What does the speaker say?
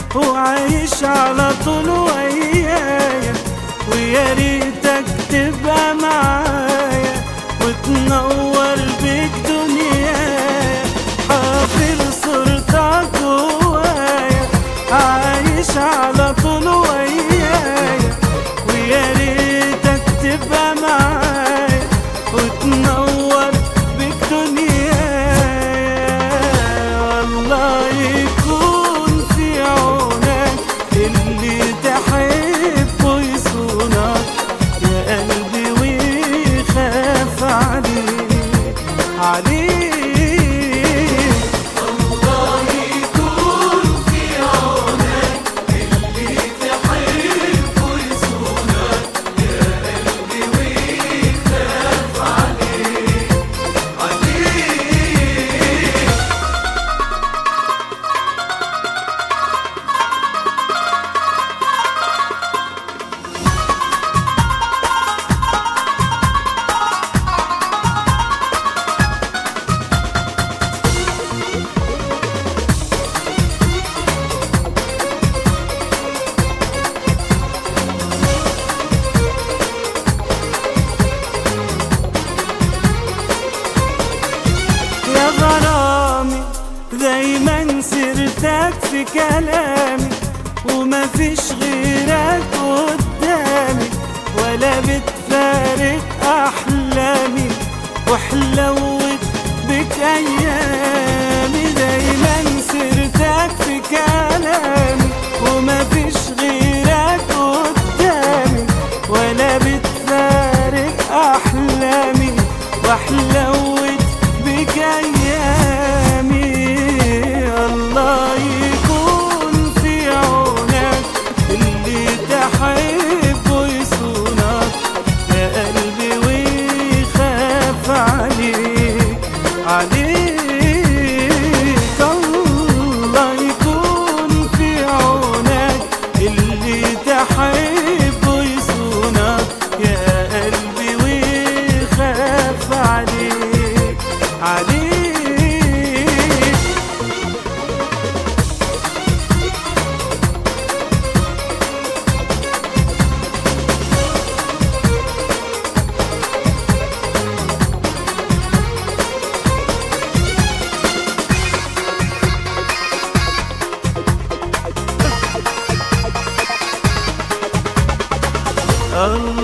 وعايش على طول ويايا ويا ريتك تبقى معايا وتنور بيك دنيايا حافظ صورتك جوايا عايش على طول ويايا ويا ريتك تبقى معايا وتنور بيك دنيايا والله يكون في عونك اللي تحبه يصونك يا قلبي ويخاف عليك عليك يا غرامي دايما سيرتك في كلامي وما فيش غيرك قدامي ولا بتفارق احلامي وحلوت بك ايامي دايما سيرتك في كلامي وما فيش غيرك قدامي ولا بتفارق احلامي وحلوت بك ايامي الله يكون في عونك اللي تحبه يصونك يا قلبي ويخاف عليك عليك الله يكون في عونك اللي تحبه يصونك يا قلبي ويخاف عليك عليك الله